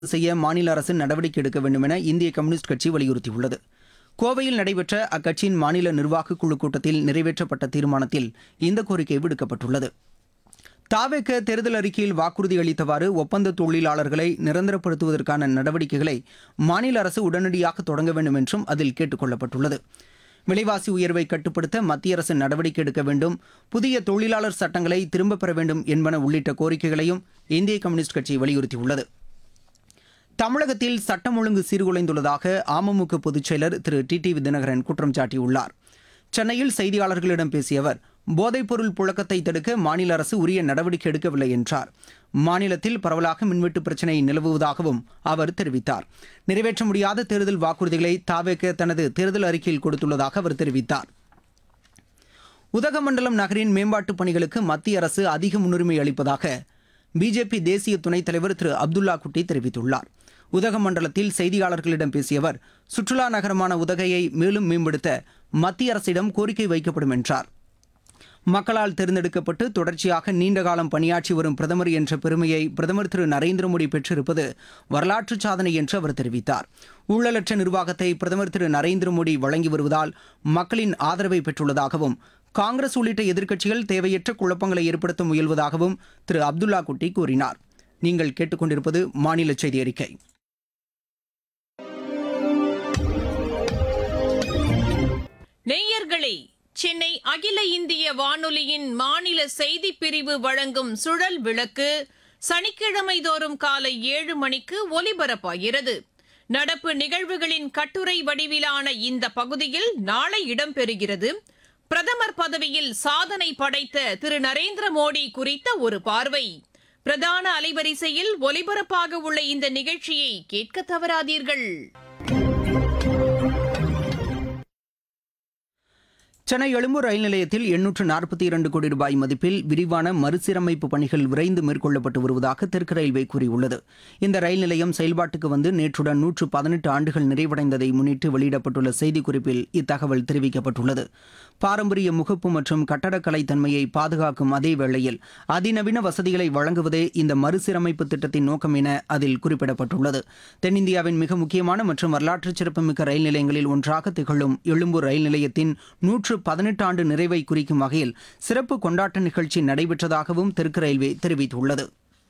செய்ய மாநில அரசு நடவடிக்கை எடுக்க வேண்டும் என இந்திய கம்யூனிஸ்ட் கட்சி வலியுறுத்தியுள்ளது கோவையில் நடைபெற்ற அக்கட்சியின் மாநில நிர்வாகக் குழு கூட்டத்தில் நிறைவேற்றப்பட்ட தீர்மானத்தில் இந்த கோரிக்கை விடுக்கப்பட்டுள்ளது தாவேக்க தேர்தல் அறிக்கையில் வாக்குறுதி அளித்தவாறு ஒப்பந்த தொழிலாளர்களை நிரந்தரப்படுத்துவதற்கான நடவடிக்கைகளை மாநில அரசு உடனடியாக தொடங்க வேண்டும் என்றும் அதில் கேட்டுக் கொள்ளப்பட்டுள்ளது விலைவாசி உயர்வை கட்டுப்படுத்த மத்திய அரசு நடவடிக்கை எடுக்க வேண்டும் புதிய தொழிலாளர் சட்டங்களை திரும்பப் பெற வேண்டும் என்பன உள்ளிட்ட கோரிக்கைகளையும் இந்திய கம்யூனிஸ்ட் கட்சி வலியுறுத்தியுள்ளது தமிழகத்தில் சட்டம் ஒழுங்கு சீர்குலைந்துள்ளதாக அமமுக பொதுச் செயலர் திரு டி டி தினகரன் குற்றம் சாட்டியுள்ளார் சென்னையில் செய்தியாளர்களிடம் பேசிய அவர் போதைப்பொருள் புழக்கத்தை தடுக்க மாநில அரசு உரிய நடவடிக்கை எடுக்கவில்லை என்றார் மாநிலத்தில் பரவலாக மின்வெட்டு பிரச்சினை நிலவுவதாகவும் அவர் தெரிவித்தார் நிறைவேற்ற முடியாத தேர்தல் வாக்குறுதிகளை தாவேக்க தனது தேர்தல் அறிக்கையில் கொடுத்துள்ளதாக அவர் தெரிவித்தார் உதகமண்டலம் நகரின் மேம்பாட்டுப் பணிகளுக்கு மத்திய அரசு அதிக முன்னுரிமை அளிப்பதாக பிஜேபி தேசிய துணைத் தலைவர் திரு அப்துல்லா குட்டி தெரிவித்துள்ளார் உதகமண்டலத்தில் செய்தியாளர்களிடம் பேசிய அவர் சுற்றுலா நகரமான உதகையை மேலும் மேம்படுத்த மத்திய அரசிடம் கோரிக்கை வைக்கப்படும் என்றார் மக்களால் தேர்ந்தெடுக்கப்பட்டு தொடர்ச்சியாக நீண்ட காலம் பணியாற்றி வரும் பிரதமர் என்ற பெருமையை பிரதமர் திரு நரேந்திர மோடி பெற்றிருப்பது வரலாற்று சாதனை என்று அவர் தெரிவித்தார் ஊழலற்ற நிர்வாகத்தை பிரதமர் திரு நரேந்திர மோடி வழங்கி வருவதால் மக்களின் ஆதரவை பெற்றுள்ளதாகவும் காங்கிரஸ் உள்ளிட்ட எதிர்க்கட்சிகள் தேவையற்ற குழப்பங்களை ஏற்படுத்த முயல்வதாகவும் திரு அப்துல்லா குட்டி கூறினார் நீங்கள் கேட்டுக்கொண்டிருப்பது மாநில செய்தி அறிக்கை நேயர்களே சென்னை அகில இந்திய வானொலியின் மாநில செய்திப் பிரிவு வழங்கும் சுழல் விளக்கு சனிக்கிழமை தோறும் காலை ஏழு மணிக்கு ஒலிபரப்பாகிறது நடப்பு நிகழ்வுகளின் கட்டுரை வடிவிலான இந்த பகுதியில் நாளை இடம்பெறுகிறது பிரதமர் பதவியில் சாதனை படைத்த திரு நரேந்திர மோடி குறித்த ஒரு பார்வை பிரதான அலைவரிசையில் ஒலிபரப்பாக உள்ள இந்த நிகழ்ச்சியை கேட்க தவறாதீர்கள் சென்னை எழும்பூர் ரயில் நிலையத்தில் எண்ணூற்று நாற்பத்தி இரண்டு கோடி ரூபாய் மதிப்பில் விரிவான மறுசீரமைப்பு பணிகள் விரைந்து மேற்கொள்ளப்பட்டு வருவதாக தெற்கு ரயில்வே கூறியுள்ளது இந்த ரயில் நிலையம் செயல்பாட்டுக்கு வந்து நேற்றுடன் நூற்று பதினெட்டு ஆண்டுகள் நிறைவடைந்ததை முன்னிட்டு வெளியிடப்பட்டுள்ள செய்திக்குறிப்பில் இத்தகவல் தெரிவிக்கப்பட்டுள்ளது பாரம்பரிய முகப்பு மற்றும் கட்டடக்கலை தன்மையை பாதுகாக்கும் அதே வேளையில் அதிநவீன வசதிகளை வழங்குவதே இந்த மறுசீரமைப்பு திட்டத்தின் நோக்கம் என அதில் குறிப்பிடப்பட்டுள்ளது தென்னிந்தியாவின் மிக முக்கியமான மற்றும் வரலாற்று சிறப்புமிக்க ரயில் நிலையங்களில் ஒன்றாக திகழும் எழும்பூர் ரயில் நிலையத்தின் நூற்று பதினெட்டு ஆண்டு நிறைவை குறிக்கும் வகையில் சிறப்பு கொண்டாட்ட நிகழ்ச்சி நடைபெற்றதாகவும் தெற்கு ரயில்வே தெரிவித்துள்ளது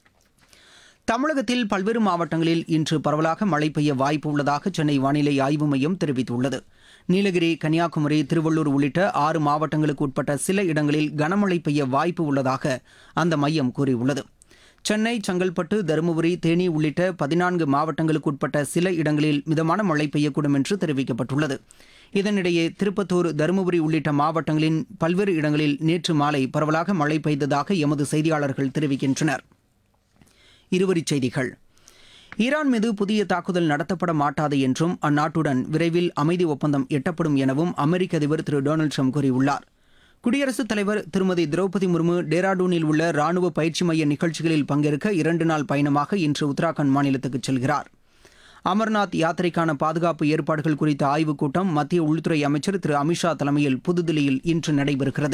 தமிழகத்தில் பல்வேறு மாவட்டங்களில் இன்று பரவலாக மழை பெய்ய வாய்ப்பு உள்ளதாக சென்னை வானிலை ஆய்வு மையம் தெரிவித்துள்ளது நீலகிரி கன்னியாகுமரி திருவள்ளூர் உள்ளிட்ட ஆறு மாவட்டங்களுக்கு உட்பட்ட சில இடங்களில் கனமழை பெய்ய வாய்ப்பு உள்ளதாக அந்த மையம் கூறியுள்ளது சென்னை செங்கல்பட்டு தருமபுரி தேனி உள்ளிட்ட பதினான்கு மாவட்டங்களுக்கு உட்பட்ட சில இடங்களில் மிதமான மழை பெய்யக்கூடும் என்று தெரிவிக்கப்பட்டுள்ளது இதனிடையே திருப்பத்தூர் தருமபுரி உள்ளிட்ட மாவட்டங்களின் பல்வேறு இடங்களில் நேற்று மாலை பரவலாக மழை பெய்ததாக எமது செய்தியாளர்கள் தெரிவிக்கின்றனர் இருவரிச் செய்திகள் ஈரான் மீது புதிய தாக்குதல் நடத்தப்பட மாட்டாது என்றும் அந்நாட்டுடன் விரைவில் அமைதி ஒப்பந்தம் எட்டப்படும் எனவும் அமெரிக்க அதிபர் திரு டொனால்டு ட்ரம்ப் கூறியுள்ளார் குடியரசுத் தலைவர் திருமதி திரௌபதி முர்மு டேராடூனில் உள்ள ராணுவ பயிற்சி மைய நிகழ்ச்சிகளில் பங்கேற்க இரண்டு நாள் பயணமாக இன்று உத்தராகண்ட் மாநிலத்துக்கு செல்கிறார் அமர்நாத் யாத்திரைக்கான பாதுகாப்பு ஏற்பாடுகள் குறித்த ஆய்வுக் கூட்டம் மத்திய உள்துறை அமைச்சர் திரு அமித்ஷா தலைமையில் புதுதில்லியில் இன்று நடைபெறுகிறது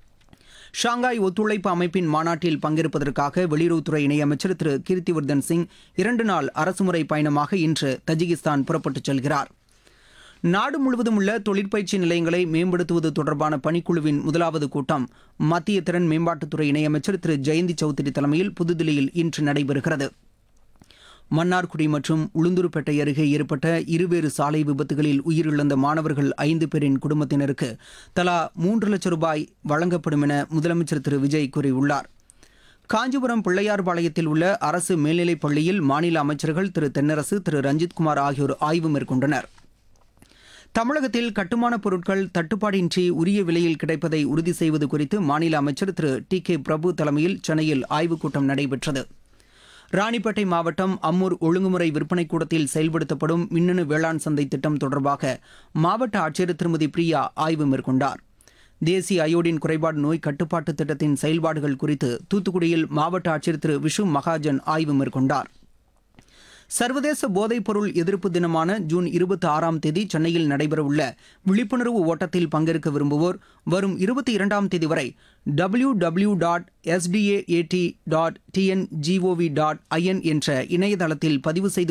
ஷாங்காய் ஒத்துழைப்பு அமைப்பின் மாநாட்டில் பங்கேற்பதற்காக வெளியுறவுத்துறை இணையமைச்சர் திரு கீர்த்திவர்தன் சிங் இரண்டு நாள் அரசுமுறை பயணமாக இன்று தஜிகிஸ்தான் புறப்பட்டுச் செல்கிறார் நாடு முழுவதும் உள்ள தொழிற்பயிற்சி நிலையங்களை மேம்படுத்துவது தொடர்பான பணிக்குழுவின் முதலாவது கூட்டம் மத்திய திறன் மேம்பாட்டுத்துறை இணையமைச்சர் திரு ஜெயந்தி சௌத்ரி தலைமையில் புதுதில்லியில் இன்று நடைபெறுகிறது மன்னார்குடி மற்றும் உளுந்தூர்பேட்டை அருகே ஏற்பட்ட இருவேறு சாலை விபத்துகளில் உயிரிழந்த மாணவர்கள் ஐந்து பேரின் குடும்பத்தினருக்கு தலா மூன்று லட்சம் ரூபாய் வழங்கப்படும் என முதலமைச்சர் திரு விஜய் கூறியுள்ளார் காஞ்சிபுரம் பிள்ளையார்பாளையத்தில் உள்ள அரசு மேல்நிலைப் பள்ளியில் மாநில அமைச்சர்கள் திரு தென்னரசு திரு ரஞ்சித்குமார் ஆகியோர் ஆய்வு மேற்கொண்டனர் தமிழகத்தில் கட்டுமானப் பொருட்கள் தட்டுப்பாடின்றி உரிய விலையில் கிடைப்பதை உறுதி செய்வது குறித்து மாநில அமைச்சர் திரு டி கே பிரபு தலைமையில் சென்னையில் ஆய்வுக் கூட்டம் நடைபெற்றது ராணிப்பேட்டை மாவட்டம் அம்மூர் ஒழுங்குமுறை விற்பனை கூடத்தில் செயல்படுத்தப்படும் மின்னணு வேளாண் சந்தை திட்டம் தொடர்பாக மாவட்ட ஆட்சியர் திருமதி பிரியா ஆய்வு மேற்கொண்டார் தேசிய அயோடின் குறைபாடு நோய் கட்டுப்பாட்டு திட்டத்தின் செயல்பாடுகள் குறித்து தூத்துக்குடியில் மாவட்ட ஆட்சியர் திரு விஷு மகாஜன் ஆய்வு மேற்கொண்டார் சர்வதேச போதைப்பொருள் எதிர்ப்பு தினமான ஜூன் இருபத்தி ஆறாம் தேதி சென்னையில் நடைபெறவுள்ள விழிப்புணர்வு ஓட்டத்தில் பங்கேற்க விரும்புவோர் வரும் இருபத்தி இரண்டாம் தேதி வரை W W dot SDAT dot TN gov dot IN என்ற இணையதளத்தில் பதிவு செய்து